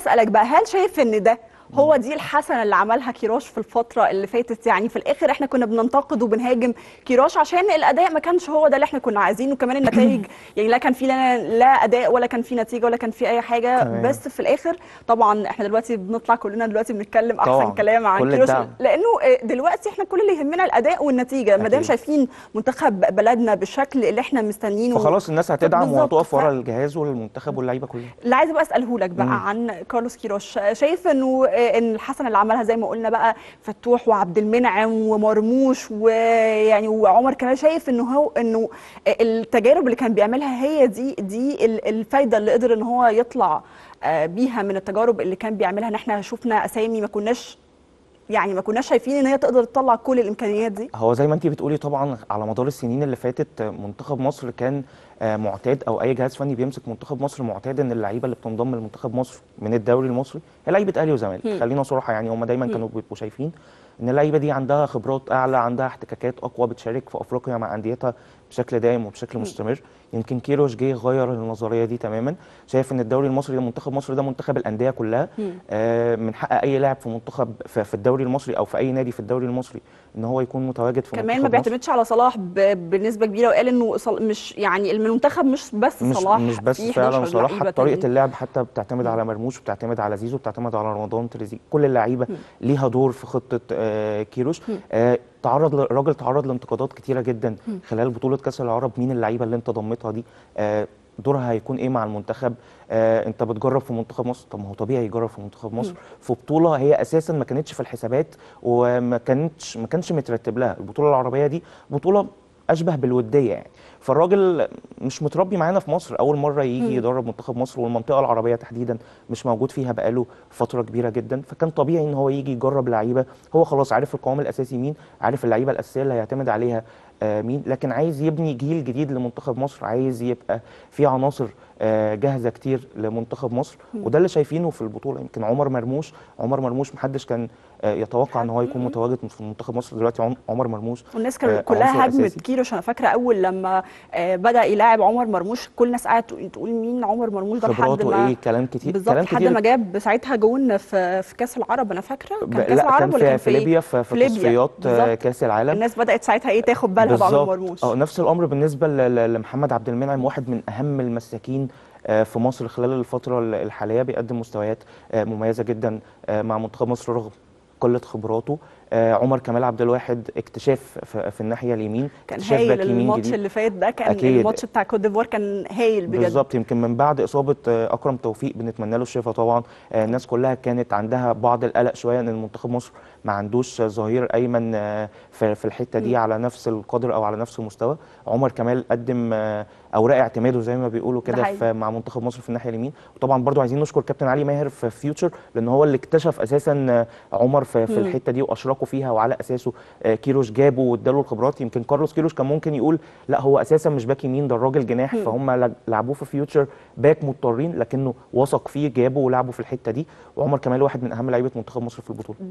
اسالك بقى هل شايف ان ده هو دي الحسنه اللي عملها كيروش في الفتره اللي فاتت يعني في الاخر احنا كنا بننتقد وبنهاجم كيروش عشان الاداء ما كانش هو ده اللي احنا كنا عايزينه وكمان النتائج يعني لا كان في لنا لا اداء ولا كان في نتيجه ولا كان في اي حاجه تمام. بس في الاخر طبعا احنا دلوقتي بنطلع كلنا دلوقتي بنتكلم احسن طبعاً. كلام عن كل كيروش الدعم. لانه آه، دلوقتي احنا كل اللي يهمنا الاداء والنتيجه ما دام أكيد. شايفين منتخب بلدنا بالشكل اللي احنا مستنيينه فخلاص الناس هتدعم بالظبط. وهتقف ورا ف- الجهاز والمنتخب واللعيبه كلها اللي عايزه بقى اساله لك بقى مم. عن كارلوس كيروش شايف انه آه، ان الحسنه اللي عملها زي ما قلنا بقى فتوح وعبد المنعم ومرموش ويعني وعمر كمال شايف انه هو انه آه، التجارب اللي كان بيعملها هي دي دي ال- الفايده اللي قدر ان هو يطلع آه، بيها من التجارب اللي كان بيعملها ان احنا شفنا اسامي ما كناش يعني ما كناش شايفين ان هي تقدر تطلع كل الامكانيات دي هو زي ما انت بتقولي طبعا على مدار السنين اللي فاتت آه، منتخب مصر كان آه، معتاد او اي جهاز فني بيمسك منتخب مصر معتاد ان اللعيبه اللي بتنضم لمنتخب مصر من الدوري المصري هي لعيبه اهلي وزمالك مم. خلينا صراحه يعني هم دايما كانوا بيبقوا شايفين ان اللعيبه دي عندها خبرات اعلى عندها احتكاكات اقوى بتشارك في افريقيا مع انديتها بشكل دائم وبشكل مستمر يمكن كيروش جه غير النظريه دي تماما شايف ان الدوري المصري ده منتخب مصر ده منتخب الانديه كلها آه من حق اي لاعب في منتخب في في الدوري المصري او في اي نادي في الدوري المصري ان هو يكون متواجد في كمان منتخب ما مصر. بيعتمدش على صلاح ب- بنسبه كبيره وقال انه صل- مش يعني المنتخب مش بس مش صلاح مش بس في فعلا 11 صلاح لعيبة حتى طريقه تانيين. اللعب حتى بتعتمد على مرموش بتعتمد على زيزو بتعتمد على رمضان تريزيجيه كل اللعيبه ليها دور في خطه آه كيروش آه تعرض ل- الراجل تعرض لانتقادات كتيره جدا خلال بطوله كاس العرب مين اللعيبه اللي انت ضمتها دي آه دورها هيكون ايه مع المنتخب آه انت بتجرب في منتخب مصر طب ما هو طبيعي يجرب في منتخب مصر في بطوله هي اساسا ما كانتش في الحسابات وما كانتش ما كانش مترتب لها البطوله العربيه دي بطوله اشبه بالوديه يعني فالراجل مش متربي معانا في مصر اول مره يجي يدرب منتخب مصر والمنطقه العربيه تحديدا مش موجود فيها بقاله فتره كبيره جدا فكان طبيعي ان هو يجي يجرب لعيبه هو خلاص عارف القوام الاساسي مين عارف اللعيبه الاساسيه اللي هيعتمد عليها آه مين لكن عايز يبني جيل جديد لمنتخب مصر عايز يبقى في عناصر آه جاهزه كتير لمنتخب مصر وده اللي شايفينه في البطوله يمكن عمر مرموش عمر مرموش محدش كان آه يتوقع ان هو يكون متواجد في منتخب مصر دلوقتي عم- عمر مرموش والناس آه، كان كلها عنصر هجمت أساسي. كيروش انا فاكره اول لما آه، بدا يلاعب عمر مرموش كل الناس قاعده تقول- تقول مين عمر مرموش ده لحد خبراته ما ايه كلام كتير بالظبط كلام لحد كتير ما جاب ساعتها جون في في كاس العرب انا فاكره ب- كان كاس لا العرب كان ولا في, كان في إيه؟ ليبيا في, في ليبيا. تصفيات آه، بالظبط. كاس العالم الناس بدات ساعتها ايه تاخد بالها بعمر بالظبط مرموش اه نفس الامر بالنسبه ل- ل- لمحمد عبد المنعم واحد من اهم المساكين آه، في مصر خلال الفتره ال- الحاليه بيقدم مستويات آه، مميزه جدا آه، مع منتخب مصر رغم قله خبراته آه، عمر كمال عبد الواحد اكتشاف في, في الناحيه اليمين كان اكتشاف هايل باك يمين الماتش جديد. اللي فات ده كان أكيد. الماتش بتاع كوت ديفوار كان هايل بجد بالظبط يمكن من بعد اصابه آه، اكرم توفيق بنتمنى له الشفاء طبعا آه، الناس كلها كانت عندها بعض القلق شويه ان المنتخب مصر ما عندوش آه، ظهير ايمن آه، في في الحته دي على نفس القدر او على نفس المستوى عمر كمال قدم آه، اوراق اعتماده زي ما بيقولوا ده كده حقيقي. في مع منتخب مصر في الناحيه اليمين وطبعا برضو عايزين نشكر كابتن علي ماهر في فيوتشر لان هو اللي اكتشف اساسا آه، عمر في, في الحته دي واشركوا فيها وعلى اساسه آه، كيروش جابه واداله الخبرات يمكن كارلوس كيروش كان ممكن يقول لا هو اساسا مش باك يمين ده الراجل جناح فهم لج- لعبوه في فيوتشر باك مضطرين لكنه وثق فيه جابه ولعبه في الحته دي وعمر كمال واحد من اهم لعيبه منتخب مصر في البطوله